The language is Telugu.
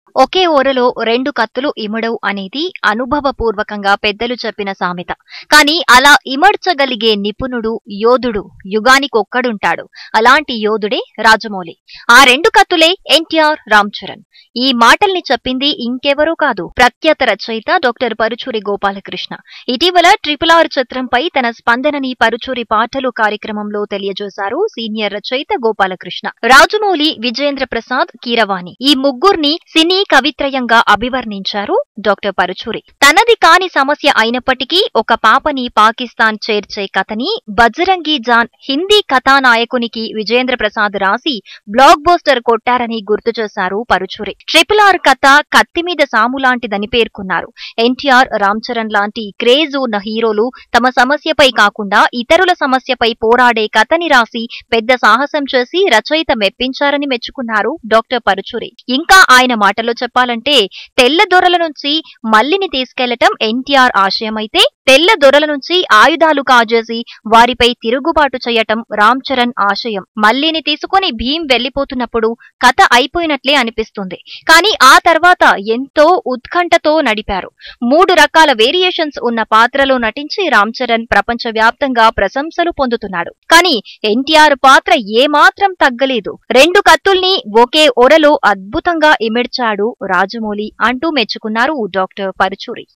ఒకే ఓరలో రెండు కత్తులు ఇమడవు అనేది అనుభవపూర్వకంగా పెద్దలు చెప్పిన సామెత కానీ అలా ఇమడ్చగలిగే నిపుణుడు యోధుడు యుగానికొక్కడుంటాడు అలాంటి యోధుడే రాజమౌళి ఆ రెండు కత్తులే ఎన్టీఆర్ రామ్ చరణ్ ఈ మాటల్ని చెప్పింది ఇంకెవరూ కాదు ప్రఖ్యాత రచయిత డాక్టర్ పరుచూరి గోపాలకృష్ణ ఇటీవల ట్రిపుల్ ఆర్ చిత్రంపై తన స్పందనని పరుచూరి పాటలు కార్యక్రమంలో తెలియజేశారు సీనియర్ రచయిత గోపాలకృష్ణ రాజమౌళి విజేంద్ర ప్రసాద్ కీరవాణి ఈ ముగ్గురిని సినీ కవిత్రయంగా అభివర్ణించారు డాక్టర్ పరుచూరి తనది కాని సమస్య అయినప్పటికీ ఒక పాపని పాకిస్తాన్ చేర్చే కథని బజరంగి జాన్ హిందీ కథానాయకునికి విజేంద్ర ప్రసాద్ రాసి బ్లాక్ బోస్టర్ కొట్టారని గుర్తు చేశారు పరుచూరి ట్రిపుల్ ఆర్ కథ కత్తి మీద సాము లాంటిదని పేర్కొన్నారు ఎన్టీఆర్ రామ్ చరణ్ లాంటి క్రేజ్ ఉన్న హీరోలు తమ సమస్యపై కాకుండా ఇతరుల సమస్యపై పోరాడే కథని రాసి పెద్ద సాహసం చేసి రచయిత మెప్పించారని మెచ్చుకున్నారు డాక్టర్ పరుచూరి ఇంకా ఆయన మాటల్లో చెప్పాలంటే తెల్ల దొరల నుంచి మల్లిని తీసుకెళ్లటం ఎన్టీఆర్ ఆశయమైతే తెల్ల దొరల నుంచి ఆయుధాలు కాజేసి వారిపై తిరుగుబాటు చేయటం రామ్ చరణ్ ఆశయం మల్లిని తీసుకుని భీం వెళ్లిపోతున్నప్పుడు కథ అయిపోయినట్లే అనిపిస్తుంది కానీ ఆ తర్వాత ఎంతో ఉత్కంఠతో నడిపారు మూడు రకాల వేరియేషన్స్ ఉన్న పాత్రలో నటించి రామ్ చరణ్ ప్రపంచవ్యాప్తంగా ప్రశంసలు పొందుతున్నాడు కానీ ఎన్టీఆర్ పాత్ర ఏమాత్రం తగ్గలేదు రెండు కత్తుల్ని ఒకే ఒరలో అద్భుతంగా ఇమిడ్చాడు రాజమౌళి అంటూ మెచ్చుకున్నారు డాక్టర్ పరుచూరి